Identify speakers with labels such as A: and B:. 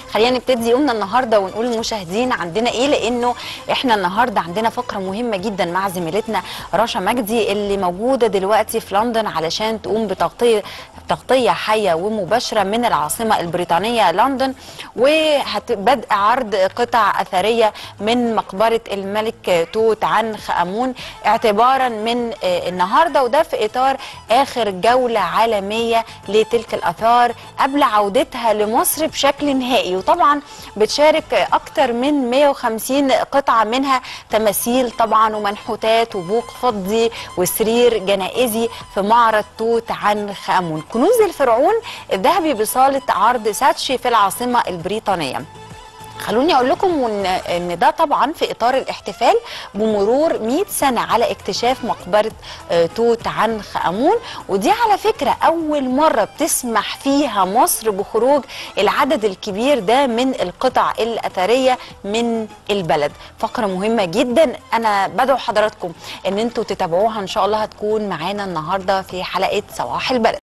A: خلينا نبتدي يومنا النهارده ونقول للمشاهدين عندنا ايه لانه احنا النهارده عندنا فقره مهمه جدا مع زميلتنا رشا مجدي اللي موجوده دلوقتي في لندن علشان تقوم بتغطيه تغطيه حيه ومباشره من العاصمه البريطانيه لندن وبدء عرض قطع اثريه من مقبره الملك توت عنخ امون اعتبارا من آه، النهارده وده في اطار اخر جوله عالميه لتلك الاثار قبل عودتها لمصر بشكل نهائي وطبعا بتشارك اكتر من 150 قطعه منها تماثيل طبعا ومنحوتات وبوق فضي وسرير جنائزي في معرض توت عنخ امون كنوز الفرعون الذهبي بصاله عرض ساتشي في العاصمه البريطانيه خلوني اقول لكم ان ان ده طبعا في اطار الاحتفال بمرور 100 سنه على اكتشاف مقبره آه، توت عنخ امون ودي على فكره اول مره بتسمح فيها مصر بخروج العدد الكبير ده من القطع الاثريه من البلد فقره مهمه جدا انا بدعو حضراتكم ان انتوا تتابعوها ان شاء الله هتكون معانا النهارده في حلقه صباح البلد